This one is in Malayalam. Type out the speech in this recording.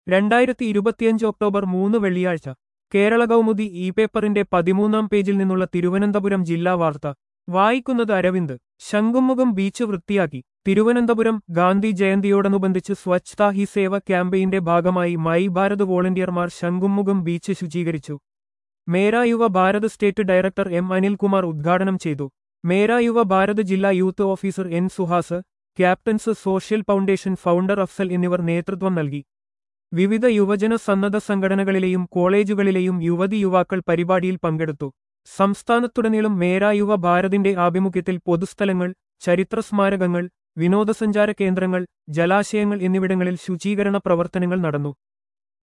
രണ്ടായിരത്തി ഇരുപത്തിയഞ്ച് ഒക്ടോബർ മൂന്ന് വെള്ളിയാഴ്ച കേരള കൗമുദി ഇ പേപ്പറിന്റെ പതിമൂന്നാം പേജിൽ നിന്നുള്ള തിരുവനന്തപുരം ജില്ലാ വാർത്ത വായിക്കുന്നത് അരവിന്ദ് ശംഖുമുഖം ബീച്ച് വൃത്തിയാക്കി തിരുവനന്തപുരം ഗാന്ധി ജയന്തിയോടനുബന്ധിച്ച് സ്വച്ഛതാ ഹി സേവ ക്യാമ്പയിന്റെ ഭാഗമായി മൈ ഭാരത് വോളണ്ടിയർമാർ ശംഖുമുഖം ബീച്ച് ശുചീകരിച്ചു Mera Yuva Bharat state director M Anilkumar ഉദ്ഘാടനം ചെയ്തു മേരാ യുവ ഭാരത് ജില്ലാ youth officer N Suhas captains social foundation founder Afsal എന്നിവർ നേതൃത്വം നൽകി വിവിധ യുവജന സന്നദ്ധ സംഘടനകളിലെയും കോളേജുകളിലെയും യുവതി യുവാക്കൾ പരിപാടിയിൽ പങ്കെടുത്തു സംസ്ഥാനത്തുടനീളം മേരാ യുവ ഭാരതിന്റെ ആഭിമുഖ്യത്തിൽ പൊതുസ്ഥലങ്ങൾ ചരിത്രസ്മാരകങ്ങൾ വിനോദസഞ്ചാര കേന്ദ്രങ്ങൾ ജലാശയങ്ങൾ എന്നിവിടങ്ങളിൽ ശുചീകരണ പ്രവർത്തനങ്ങൾ നടന്നു